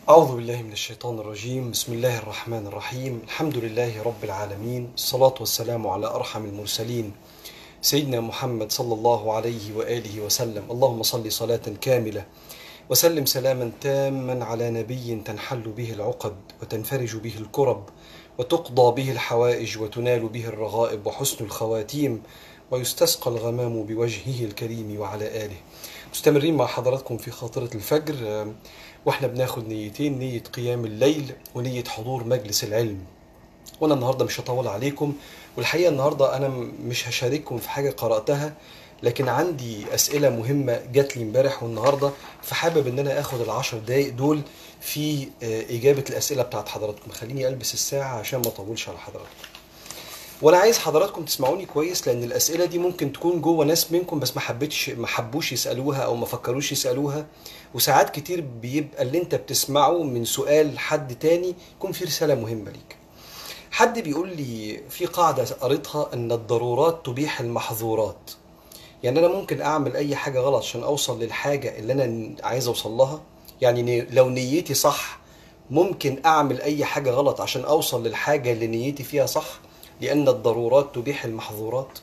أعوذ بالله من الشيطان الرجيم بسم الله الرحمن الرحيم الحمد لله رب العالمين الصلاة والسلام على أرحم المرسلين سيدنا محمد صلى الله عليه وآله وسلم اللهم صل صلاة كاملة وسلم سلاما تاما على نبي تنحل به العقد وتنفرج به الكرب وتقضى به الحوائج وتنال به الرغائب وحسن الخواتيم ويستسقى الغمام بوجهه الكريم وعلى آله مستمرين مع حضراتكم في خاطرة الفجر آه، واحنا بناخد نيتين نية قيام الليل ونية حضور مجلس العلم وانا النهارده مش هطول عليكم والحقيقه النهارده انا م- مش هشارككم في حاجه قراتها لكن عندي اسئله مهمه جات لي امبارح والنهارده فحابب ان انا اخد العشر دقايق دول في آه، اجابه الاسئله بتاعت حضراتكم خليني البس الساعه عشان ما اطولش على حضراتكم وانا عايز حضراتكم تسمعوني كويس لان الاسئله دي ممكن تكون جوه ناس منكم بس ما حبيتش ما حبوش يسالوها او ما فكروش يسالوها وساعات كتير بيبقى اللي انت بتسمعه من سؤال حد تاني يكون فيه رساله مهمه ليك حد بيقول لي في قاعدة قريتها أن الضرورات تبيح المحظورات يعني أنا ممكن أعمل أي حاجة غلط عشان أوصل للحاجة اللي أنا عايز أوصل لها يعني ني- لو نيتي صح ممكن أعمل أي حاجة غلط عشان أوصل للحاجة اللي نيتي فيها صح لأن الضرورات تبيح المحظورات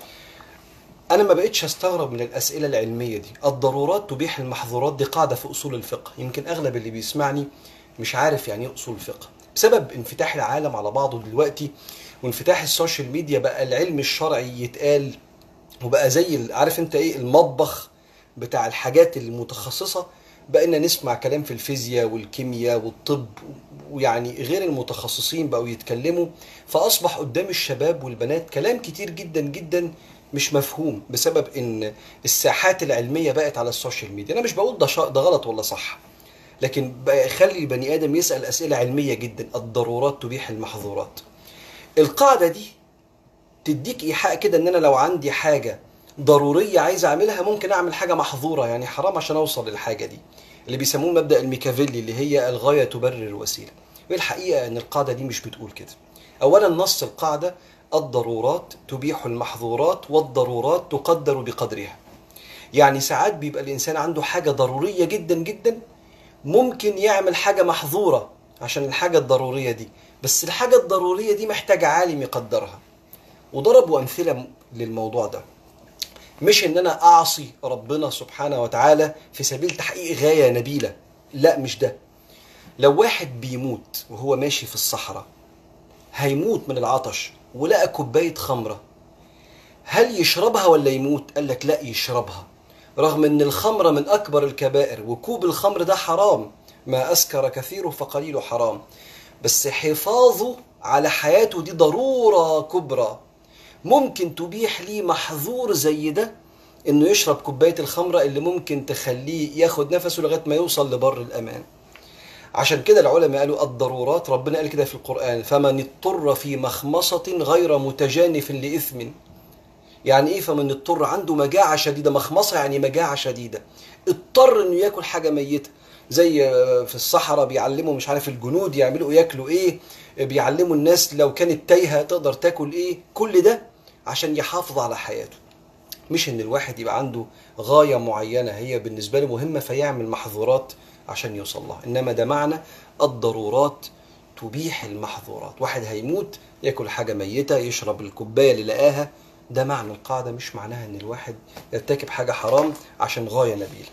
أنا ما بقتش أستغرب من الأسئلة العلمية دي الضرورات تبيح المحظورات دي قاعدة في أصول الفقه يمكن أغلب اللي بيسمعني مش عارف يعني إيه أصول الفقه بسبب انفتاح العالم على بعضه دلوقتي وانفتاح السوشيال ميديا بقى العلم الشرعي يتقال وبقى زي ال- عارف انت ايه المطبخ بتاع الحاجات المتخصصة بقينا نسمع كلام في الفيزياء والكيمياء والطب ويعني غير المتخصصين بقوا يتكلموا فأصبح قدام الشباب والبنات كلام كتير جدا جدا مش مفهوم بسبب ان الساحات العلمية بقت على السوشيال ميديا انا مش بقول ده شا- ده غلط ولا صح لكن بقى يخلي البني ادم يسأل اسئلة علمية جدا الضرورات تبيح المحظورات القاعدة دي تديك ايحاء كده ان انا لو عندي حاجه ضروريه عايز اعملها ممكن اعمل حاجه محظوره يعني حرام عشان اوصل للحاجه دي اللي بيسموه مبدا الميكافيلي اللي هي الغايه تبرر الوسيله والحقيقه ان القاعده دي مش بتقول كده اولا نص القاعده الضرورات تبيح المحظورات والضرورات تقدر بقدرها يعني ساعات بيبقى الانسان عنده حاجه ضروريه جدا جدا ممكن يعمل حاجه محظوره عشان الحاجه الضروريه دي بس الحاجه الضروريه دي محتاجه عالم يقدرها وضربوا امثله للموضوع ده مش ان انا اعصي ربنا سبحانه وتعالى في سبيل تحقيق غايه نبيله لا مش ده لو واحد بيموت وهو ماشي في الصحراء هيموت من العطش ولقى كوبايه خمره هل يشربها ولا يموت قال لك لا يشربها رغم ان الخمره من اكبر الكبائر وكوب الخمر ده حرام ما اسكر كثيره فقليله حرام بس حفاظه على حياته دي ضروره كبرى ممكن تبيح ليه محظور زي ده انه يشرب كوبايه الخمره اللي ممكن تخليه ياخد نفسه لغايه ما يوصل لبر الامان عشان كده العلماء قالوا الضرورات ربنا قال كده في القرآن فمن اضطر في مخمصة غير متجانف لإثم يعني ايه فمن اضطر عنده مجاعة شديدة مخمصة يعني مجاعة شديدة اضطر انه ياكل حاجة ميتة زي آه، في الصحراء بيعلموا مش عارف الجنود يعملوا ياكلوا ايه آه، بيعلموا الناس لو كانت تايهة تقدر تاكل ايه كل ده عشان يحافظ على حياته مش ان الواحد يبقى عنده غاية معينة هي بالنسبة له مهمة فيعمل محظورات عشان يوصل لها انما ده معنى الضرورات تبيح المحظورات واحد هيموت ياكل حاجة ميتة يشرب الكوباية اللي لقاها ده معنى القاعدة مش معناها ان الواحد يرتكب حاجة حرام عشان غاية نبيلة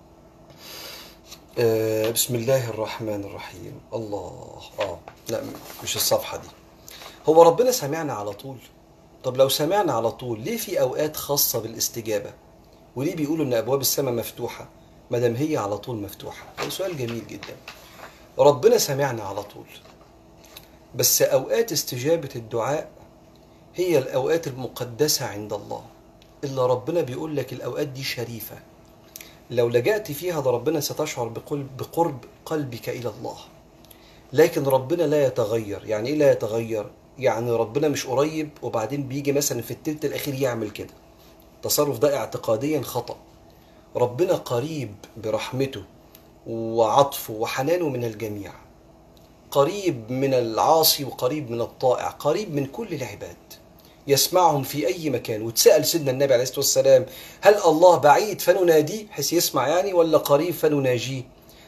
آه، بسم الله الرحمن الرحيم الله اه لا مش الصفحة دي هو ربنا سمعنا على طول طب لو سمعنا على طول ليه في اوقات خاصة بالاستجابة وليه بيقولوا ان ابواب السماء مفتوحة ما دام هي على طول مفتوحة ده سؤال جميل جدا ربنا سمعنا على طول بس اوقات استجابة الدعاء هي الاوقات المقدسة عند الله اللي ربنا بيقول لك الاوقات دي شريفة لو لجأت فيها ده ربنا ستشعر بقلب بقرب قلبك الى الله لكن ربنا لا يتغير يعني ايه لا يتغير يعني ربنا مش قريب وبعدين بيجي مثلا في التلت الاخير يعمل كده التصرف ده اعتقاديا خطأ ربنا قريب برحمته وعطفه وحنانه من الجميع قريب من العاصي وقريب من الطائع قريب من كل العباد يسمعهم في أي مكان وتسأل سيدنا النبي عليه الصلاة والسلام هل الله بعيد فنناديه حيث يسمع يعني ولا قريب فنناجيه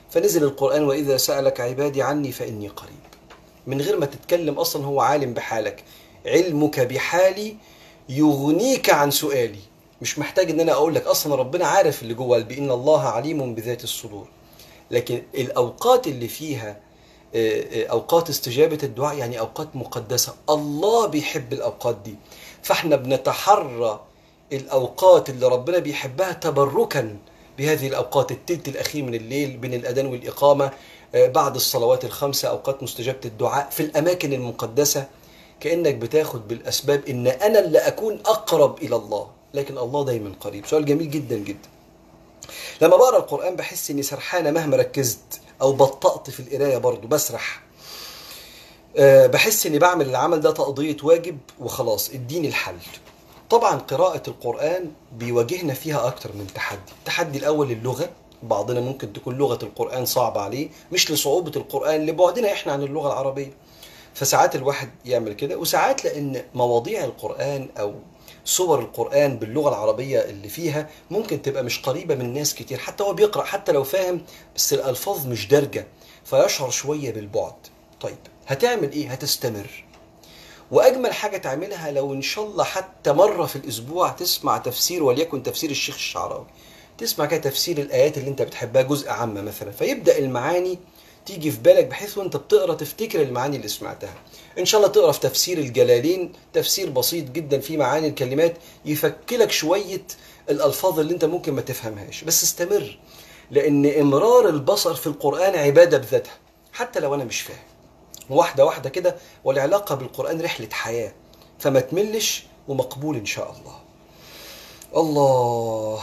فنزل القرآن وإذا سألك عبادي عني فإني قريب من غير ما تتكلم أصلا هو عالم بحالك علمك بحالي يغنيك عن سؤالي مش محتاج ان انا اقول لك اصلا ربنا عارف اللي جوه قلبي ان الله عليم بذات الصدور لكن الاوقات اللي فيها آه، آه، اوقات استجابه الدعاء يعني اوقات مقدسه الله بيحب الاوقات دي فاحنا بنتحرى الاوقات اللي ربنا بيحبها تبركا بهذه الاوقات التلت الاخير من الليل بين الاذان والاقامه آه، بعد الصلوات الخمسه اوقات مستجابه الدعاء في الاماكن المقدسه كانك بتاخد بالاسباب ان انا اللي اكون اقرب الى الله لكن الله دايما قريب سؤال جميل جدا جدا لما بقرا القران بحس اني سرحانه مهما ركزت او بطأت في القرايه برضو بسرح أه بحس اني بعمل العمل ده تقضيه واجب وخلاص اديني الحل طبعا قراءة القرآن بيواجهنا فيها أكتر من تحدي التحدي الأول اللغة بعضنا ممكن تكون لغة القرآن صعبة عليه مش لصعوبة القرآن لبعدنا إحنا عن اللغة العربية فساعات الواحد يعمل كده وساعات لأن مواضيع القرآن أو صور القرآن باللغة العربية اللي فيها ممكن تبقى مش قريبة من ناس كتير حتى هو بيقرأ حتى لو فاهم بس الألفاظ مش دارجة فيشعر شوية بالبعد طيب هتعمل إيه؟ هتستمر واجمل حاجه تعملها لو ان شاء الله حتى مره في الاسبوع تسمع تفسير وليكن تفسير الشيخ الشعراوي تسمع كده تفسير الايات اللي انت بتحبها جزء عامه مثلا فيبدا المعاني تيجي في بالك بحيث وانت بتقرا تفتكر المعاني اللي سمعتها ان شاء الله تقرا في تفسير الجلالين تفسير بسيط جدا في معاني الكلمات يفكلك شويه الالفاظ اللي انت ممكن ما تفهمهاش بس استمر لان امرار البصر في القران عباده بذاتها حتى لو انا مش فاهم واحده واحده كده والعلاقه بالقران رحله حياه فما تملش ومقبول ان شاء الله الله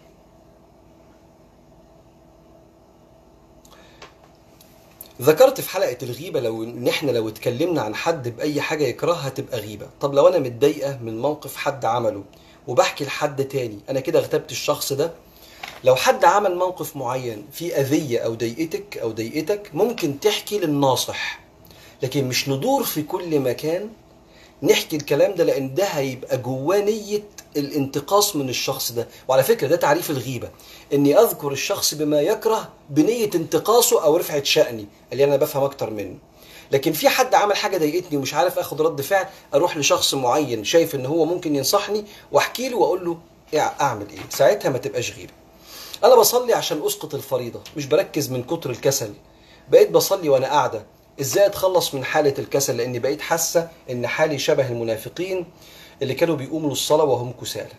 ذكرت في حلقة الغيبة لو ان احنا لو اتكلمنا عن حد بأي حاجة يكرهها تبقى غيبة طب لو انا متضايقة من موقف حد عمله وبحكي لحد تاني انا كده اغتبت الشخص ده لو حد عمل موقف معين فيه أذية أو ضايقتك أو ضايقتك ممكن تحكي للناصح لكن مش ندور في كل مكان نحكي الكلام ده لان ده هيبقى جواه نيه الانتقاص من الشخص ده وعلى فكره ده تعريف الغيبه اني اذكر الشخص بما يكره بنيه انتقاصه او رفعه شاني اللي انا بفهم اكتر منه لكن في حد عمل حاجه ضايقتني ومش عارف اخد رد فعل اروح لشخص معين شايف ان هو ممكن ينصحني واحكي له واقول له إيه اعمل ايه ساعتها ما تبقاش غيبه انا بصلي عشان اسقط الفريضه مش بركز من كتر الكسل بقيت بصلي وانا قاعده ازاي اتخلص من حاله الكسل لاني بقيت حاسه ان حالي شبه المنافقين اللي كانوا بيقوموا للصلاه وهم كسالى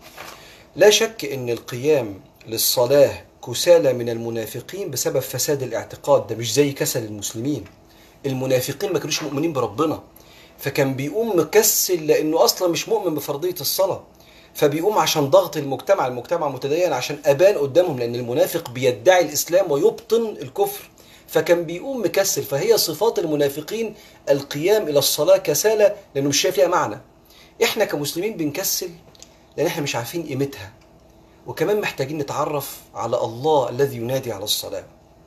لا شك ان القيام للصلاه كسالى من المنافقين بسبب فساد الاعتقاد ده مش زي كسل المسلمين المنافقين ما كانوش مؤمنين بربنا فكان بيقوم مكسل لانه اصلا مش مؤمن بفرضيه الصلاه فبيقوم عشان ضغط المجتمع المجتمع متدين عشان ابان قدامهم لان المنافق بيدعي الاسلام ويبطن الكفر فكان بيقوم مكسل فهي صفات المنافقين القيام الى الصلاه كسالى لانه مش شايف فيها معنى احنا كمسلمين بنكسل لان احنا مش عارفين قيمتها وكمان محتاجين نتعرف على الله الذي ينادي على الصلاه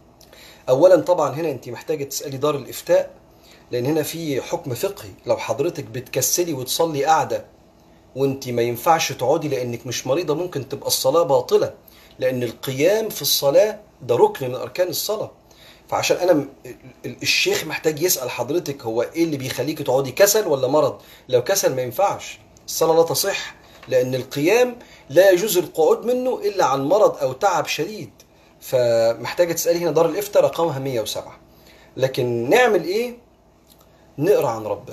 اولا طبعا هنا انت محتاجه تسالي دار الافتاء لان هنا في حكم فقهي لو حضرتك بتكسلي وتصلي قاعده وانت ما ينفعش تقعدي لانك مش مريضه ممكن تبقى الصلاه باطله لان القيام في الصلاه ده ركن من اركان الصلاه فعشان انا م- ال- الشيخ محتاج يسال حضرتك هو ايه اللي بيخليك تقعدي كسل ولا مرض لو كسل ما ينفعش الصلاه لا تصح لان القيام لا يجوز القعود منه الا عن مرض او تعب شديد فمحتاجه تسالي هنا دار الافتاء رقمها 107 لكن نعمل ايه نقرا عن ربنا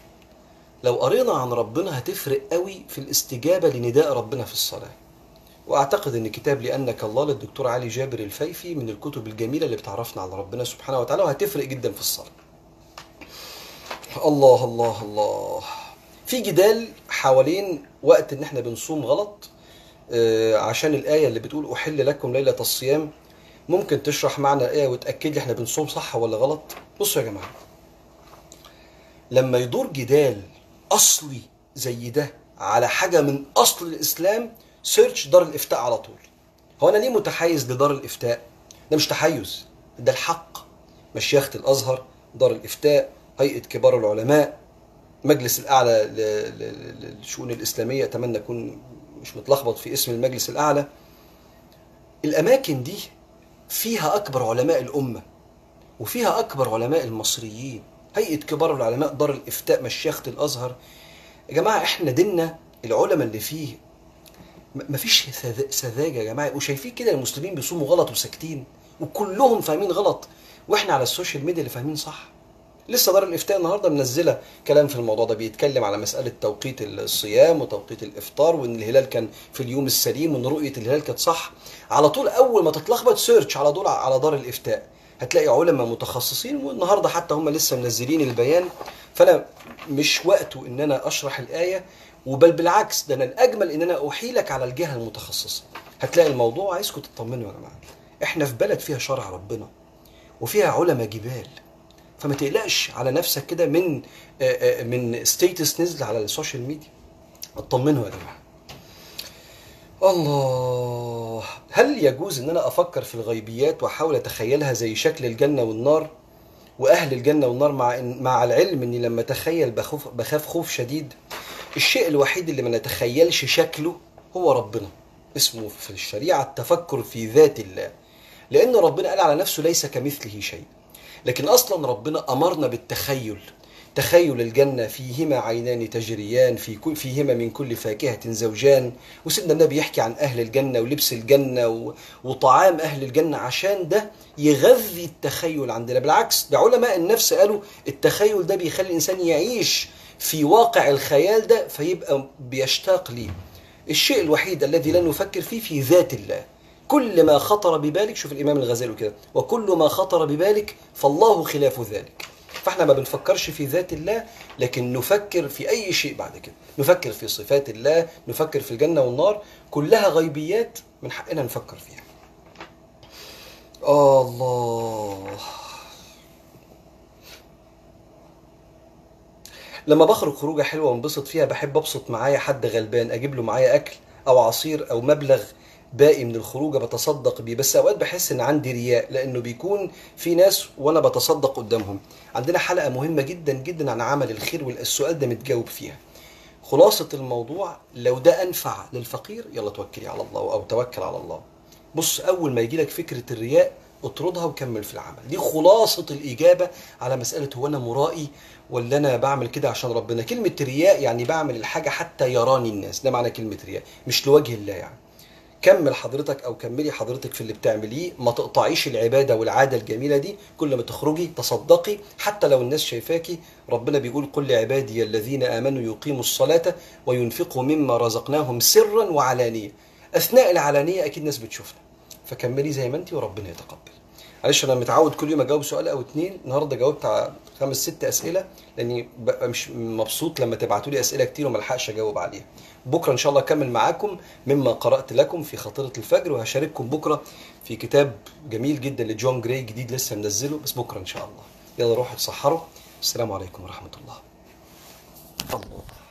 لو قرينا عن ربنا هتفرق قوي في الاستجابه لنداء ربنا في الصلاه واعتقد ان كتاب لانك الله للدكتور علي جابر الفيفي من الكتب الجميله اللي بتعرفنا على ربنا سبحانه وتعالى وهتفرق جدا في الصلاه الله الله الله في جدال حوالين وقت ان احنا بنصوم غلط آه، عشان الايه اللي بتقول احل لكم ليله الصيام ممكن تشرح معنى الايه وتاكد لي احنا بنصوم صح ولا غلط بصوا يا جماعه لما يدور جدال اصلي زي ده على حاجه من اصل الاسلام سيرش دار الافتاء على طول هو انا ليه متحيز لدار الافتاء ده مش تحيز ده الحق مشيخه الازهر دار الافتاء هيئه كبار العلماء مجلس الاعلى ل- ل- ل- للشؤون الاسلاميه اتمنى اكون مش متلخبط في اسم المجلس الاعلى الاماكن دي فيها اكبر علماء الامه وفيها اكبر علماء المصريين هيئه كبار العلماء دار الافتاء مشيخه الازهر يا جماعه احنا ديننا العلماء اللي فيه م- مفيش سذ- سذاجه يا جماعه وشايفين كده المسلمين بيصوموا غلط وساكتين وكلهم فاهمين غلط واحنا على السوشيال ميديا اللي فاهمين صح لسه دار الافتاء النهارده منزله كلام في الموضوع ده بيتكلم على مساله توقيت الصيام وتوقيت الافطار وان الهلال كان في اليوم السليم وان رؤيه الهلال كانت صح على طول اول ما تتلخبط سيرش على طول على دار الافتاء هتلاقي علماء متخصصين والنهارده حتى هم لسه منزلين البيان فانا مش وقته ان انا اشرح الايه وبل بالعكس ده انا الاجمل ان انا احيلك على الجهه المتخصصه هتلاقي الموضوع عايزكم تطمنوا يا جماعه احنا في بلد فيها شرع ربنا وفيها علماء جبال فما تقلقش على نفسك كده من آه، آه، من ستيتس نزل على السوشيال ميديا اطمنوا يا جماعه الله هل يجوز ان انا افكر في الغيبيات واحاول اتخيلها زي شكل الجنه والنار واهل الجنه والنار مع إن مع العلم اني لما اتخيل بخوف بخاف خوف شديد الشيء الوحيد اللي ما نتخيلش شكله هو ربنا اسمه في الشريعه التفكر في ذات الله لان ربنا قال على نفسه ليس كمثله شيء لكن اصلا ربنا امرنا بالتخيل تخيل الجنة فيهما عينان تجريان في كل فيهما من كل فاكهة زوجان وسيدنا النبي يحكي عن أهل الجنة ولبس الجنة و... وطعام أهل الجنة عشان ده يغذي التخيل عندنا بالعكس ده علماء النفس قالوا التخيل ده بيخلي الإنسان يعيش في واقع الخيال ده فيبقى بيشتاق ليه الشيء الوحيد الذي لا نفكر فيه في ذات الله كل ما خطر ببالك شوف الامام الغزالي كده وكل ما خطر ببالك فالله خلاف ذلك فاحنا ما بنفكرش في ذات الله لكن نفكر في اي شيء بعد كده نفكر في صفات الله نفكر في الجنه والنار كلها غيبيات من حقنا نفكر فيها الله لما بخرج خروجه حلوه وانبسط فيها بحب ابسط معايا حد غلبان اجيب له معايا اكل او عصير او مبلغ باقي من الخروجه بتصدق بيه بس اوقات بحس ان عندي رياء لانه بيكون في ناس وانا بتصدق قدامهم عندنا حلقه مهمه جدا جدا عن عمل الخير والسؤال ده متجاوب فيها خلاصه الموضوع لو ده انفع للفقير يلا توكلي على الله او توكل على الله بص اول ما يجي لك فكره الرياء اطردها وكمل في العمل دي خلاصة الإجابة على مسألة هو أنا مرائي ولا أنا بعمل كده عشان ربنا كلمة رياء يعني بعمل الحاجة حتى يراني الناس ده معنى كلمة رياء مش لوجه الله يعني كمل حضرتك او كملي حضرتك في اللي بتعمليه ما تقطعيش العباده والعاده الجميله دي كل ما تخرجي تصدقي حتى لو الناس شايفاكي ربنا بيقول قل لعبادي الذين امنوا يقيموا الصلاه وينفقوا مما رزقناهم سرا وعلانيه اثناء العلانيه اكيد ناس بتشوفنا فكملي زي ما انت وربنا يتقبل معلش انا متعود كل يوم اجاوب سؤال او اتنين النهارده جاوبت على خمس ست اسئله لاني ببقى مش مبسوط لما تبعتوا لي اسئله كتير وما الحقش اجاوب عليها بكره ان شاء الله اكمل معاكم مما قرات لكم في خاطره الفجر وهشارككم بكره في كتاب جميل جدا لجون جراي جديد لسه منزله بس بكره ان شاء الله يلا روحوا اتسحروا السلام عليكم ورحمه الله الله